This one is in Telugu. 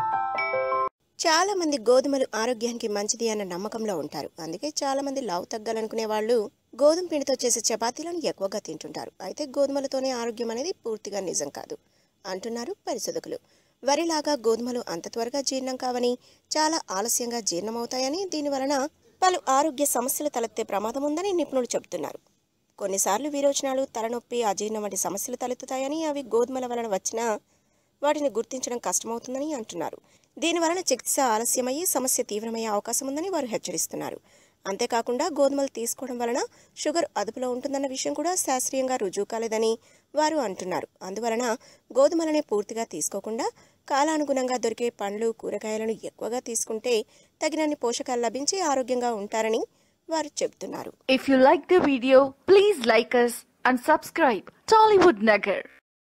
చాలా మంది గోధుమలు ఆరోగ్యానికి మంచిది అన్న నమ్మకంలో ఉంటారు అందుకే చాలా మంది లావు తగ్గాలనుకునే వాళ్ళు గోధుమ పిండితో చేసే చపాతీలను ఎక్కువగా తింటుంటారు అయితే గోధుమలతోనే ఆరోగ్యం అనేది పూర్తిగా నిజం కాదు అంటున్నారు పరిశోధకులు వరిలాగా గోధుమలు అంత త్వరగా జీర్ణం కావని చాలా ఆలస్యంగా జీర్ణమవుతాయని దీని వలన పలు ఆరోగ్య సమస్యలు తలెత్తే ప్రమాదం ఉందని నిపుణులు చెబుతున్నారు కొన్నిసార్లు విరోచనాలు తలనొప్పి అజీర్ణం వంటి సమస్యలు తలెత్తుతాయని అవి గోధుమల వలన వచ్చిన వాటిని గుర్తించడం కష్టమవుతుందని అంటున్నారు దీని వలన చికిత్స ఆలస్యమయ్యి సమస్య తీవ్రమయ్యే అవకాశం ఉందని వారు హెచ్చరిస్తున్నారు అంతేకాకుండా గోధుమలు తీసుకోవడం వలన షుగర్ అదుపులో ఉంటుందన్న విషయం కూడా శాస్త్రీయంగా రుజువు కాలేదని వారు అంటున్నారు అందువలన గోధుమలనే పూర్తిగా తీసుకోకుండా కాలానుగుణంగా దొరికే పండ్లు కూరగాయలను ఎక్కువగా తీసుకుంటే తగినన్ని పోషకాలు లభించి ఆరోగ్యంగా ఉంటారని వారు చెబుతున్నారు If you like the video, please like us and subscribe Tollywood Nagar.